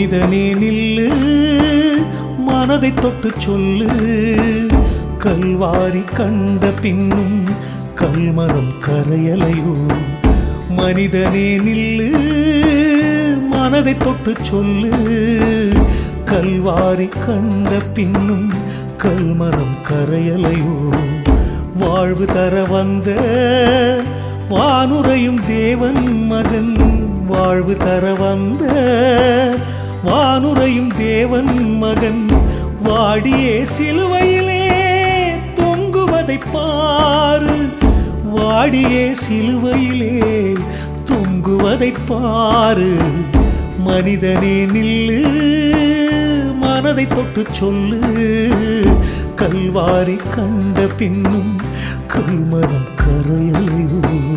மனிதனே நில்லு மனதை தொட்டு சொல்லு கல்வாரி கண்ட பின்னும் கல்மரம் கரையலையோ மனிதனே நில்லு மனதை தொட்டு சொல்லு கல்வாரி கண்ட பின்னும் கல்மரம் கரையலையோ வாழ்வு தர வந்த வானுரையும் தேவன் மகன் வாழ்வு தர வந்த வானுரையும் தேவன் மகன் வாடியே சிலுவையிலே தொங்குவதை பாரு வாடியே சிலுவையிலே தொங்குவதை பாரு மனிதனே நில்லு மனதை தொட்டு சொல்லு கல்வாரி கண்ட பின்னும் கல்மரம் கரையலையோ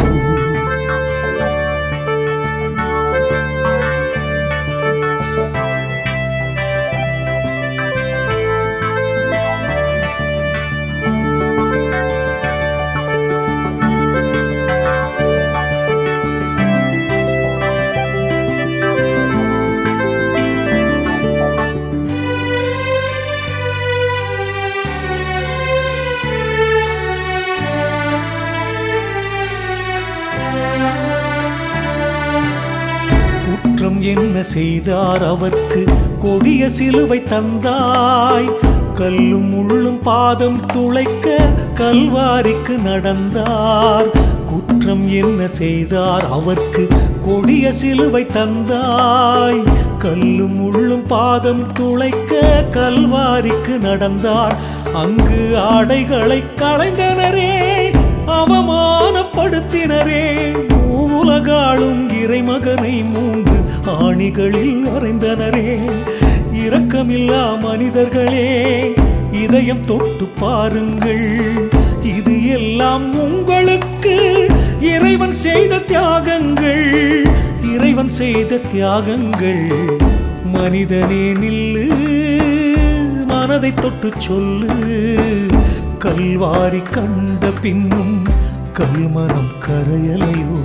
குற்றம் என்ன செய்தார் அவர்க்கு கொடிய சிலுவை தந்தாய் கல்லும் முள்ளும் பாதம் துளைக்க கல்வாரிக்கு நடந்தார் குற்றம் என்ன செய்தார் அவர்க்கு கொடிய சிலுவை தந்தாய் கல்லும் முள்ளும் பாதம் துளைக்க கல்வாரிக்கு நடந்தார் அங்கு ஆடைகளை களைந்தனரே அவமானப்படுத்தினரே உலகாளும் இறைமகனை மூன்று ஆணிகளில் அறைந்தனரே இரக்கமில்லா மனிதர்களே இதயம் தொட்டு பாருங்கள் இது எல்லாம் உங்களுக்கு இறைவன் செய்த தியாகங்கள் இறைவன் செய்த தியாகங்கள் மனிதனே நில்லு மனதை தொட்டு சொல்லு கல்வாரி கண்ட பின்னும் கல்மனம் கரையலையோ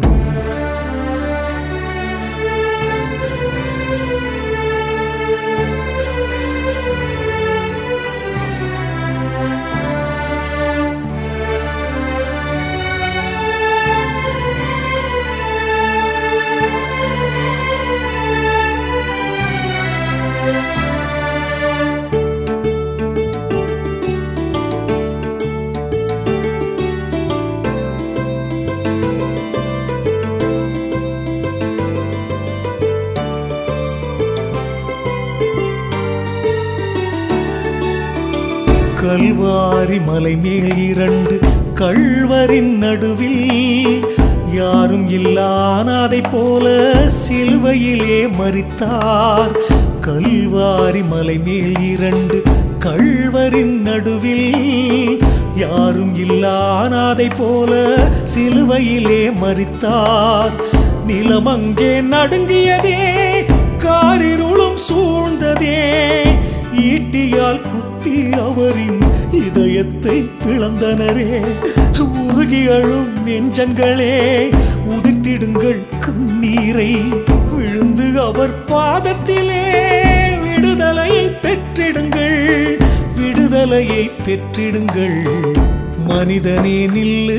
கல்வாரி மலை மேல் இரண்டு கள்வரின் நடுவில் யாரும் இல்லானாதை போல சிலுவையிலே மறித்தார் கல்வாரி மலை மேல் இரண்டு கள்வரின் நடுவில் யாரும் இல்லானாதை போல சிலுவையிலே மறித்தார் நிலம் அங்கே நடுங்கியதே காரிருளும் சூழ்ந்ததே ஈட்டியால் குத்தி அவரின் இதயத்தை பிளந்தனரே உருகி அழும் நெஞ்சங்களே உதிர்த்திடுங்கள் கண்ணீரை விழுந்து அவர் பாதத்திலே விடுதலையை பெற்றிடுங்கள் விடுதலையை பெற்றிடுங்கள் மனிதனே நில்லு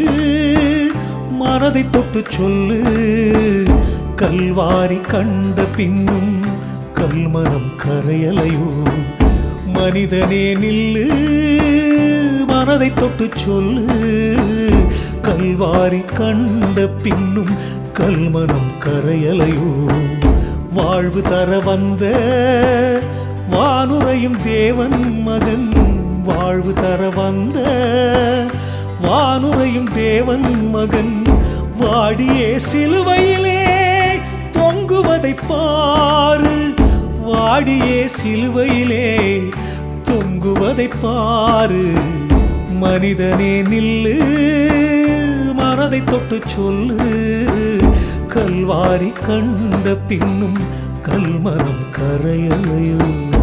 மனதை தொட்டு சொல்லு கல்வாரி கண்ட பின்னும் கல்மனம் கரையலையோ மனிதனே நில்லு மனதை தொட்டு சொல்லு கல்வாரி கண்ட பின்னும் கல்மனம் கரையலையோ வாழ்வு தர வந்த வானுரையும் தேவன் மகன் வாழ்வு தர வந்த வானுரையும் தேவன் மகன் வாடியே சிலுவையிலே தொங்குவதை பாரு வாடியே சிலுவையிலே தொங்குவதை பாரு மனிதனே நில்லு மனதை தொட்டு சொல்லு கல்வாரி கண்ட பின்னும் கல்மரம் கரையலையோ